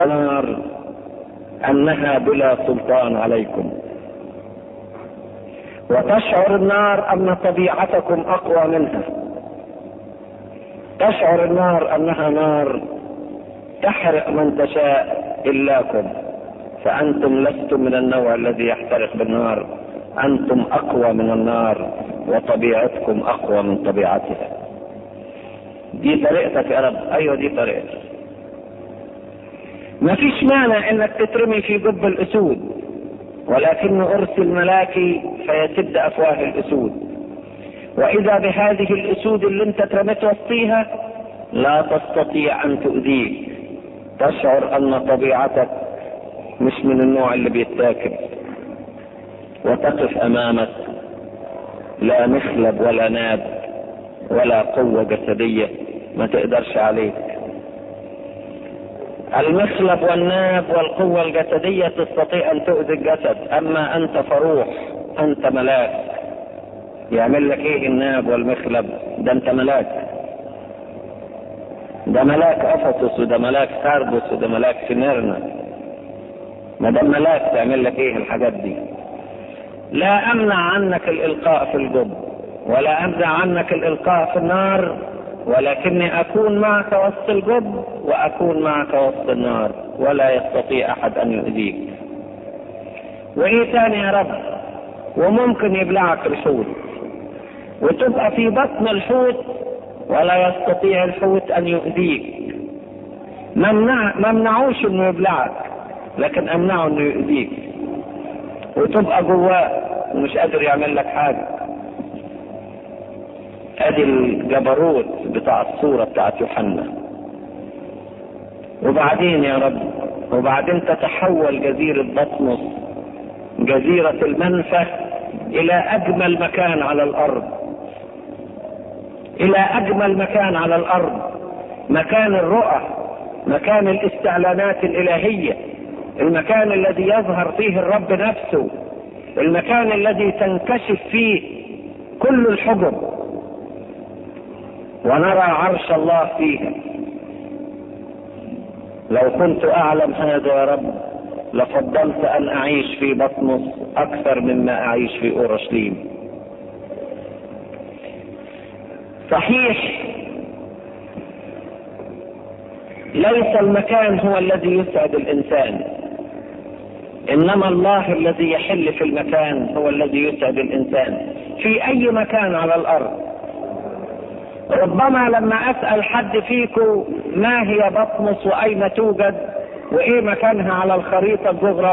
النار انها بلا سلطان عليكم وتشعر النار ان طبيعتكم اقوى منها تشعر النار انها نار تحرق من تشاء الاكم فانتم لستم من النوع الذي يحترق بالنار انتم اقوى من النار وطبيعتكم اقوى من طبيعتها دي طريقتك يا رب ايوه دي طريقتك ما فيش مانع انك تترمي في جب الاسود ولكن ارسل ملاكي فيسد افواه الاسود واذا بهذه الاسود اللي انت اترميت وسطيها لا تستطيع ان تؤذيك تشعر ان طبيعتك مش من النوع اللي بيتاكل وتقف امامك لا مخلب ولا ناب ولا قوة جسدية ما تقدرش عليك المخلب والناب والقوة الجسدية تستطيع ان تؤذي الجسد اما انت فروح انت ملاك يعمل لك ايه الناب والمخلب ده انت ملاك ده ملاك افسس وده ملاك ساردس وده ملاك سميرنا ما دام ملاك تعمل لك ايه الحاجات دي لا امنع عنك الالقاء في الجب ولا امنع عنك الالقاء في النار ولكني اكون معك وسط الجب واكون معك وسط النار ولا يستطيع احد ان يؤذيك وايه تاني يا رب وممكن يبلعك الحوت وتبقى في بطن الحوت ولا يستطيع الحوت ان يؤذيك ممنع ممنعوش انه يبلعك لكن امنعه انه يؤذيك وتبقى جواه ومش قادر يعمل لك حاجه ادي الجبروت بتاع الصورة بتاعت يوحنا وبعدين يا رب وبعدين تتحول جزيرة بطمس جزيرة المنفى الى اجمل مكان على الارض الى اجمل مكان على الارض مكان الرؤى مكان الاستعلانات الالهية المكان الذي يظهر فيه الرب نفسه المكان الذي تنكشف فيه كل الحجب ونرى عرش الله فيها لو كنت اعلم هذا يا رب لفضلت ان اعيش في بطمس اكثر مما اعيش في اورشليم صحيح ليس المكان هو الذي يسعد الانسان انما الله الذي يحل في المكان هو الذي يسعد الانسان في اي مكان على الارض ربما لما اسال حد فيكم ما هي بطمس واين توجد وايه مكانها على الخريطه الجغرافيه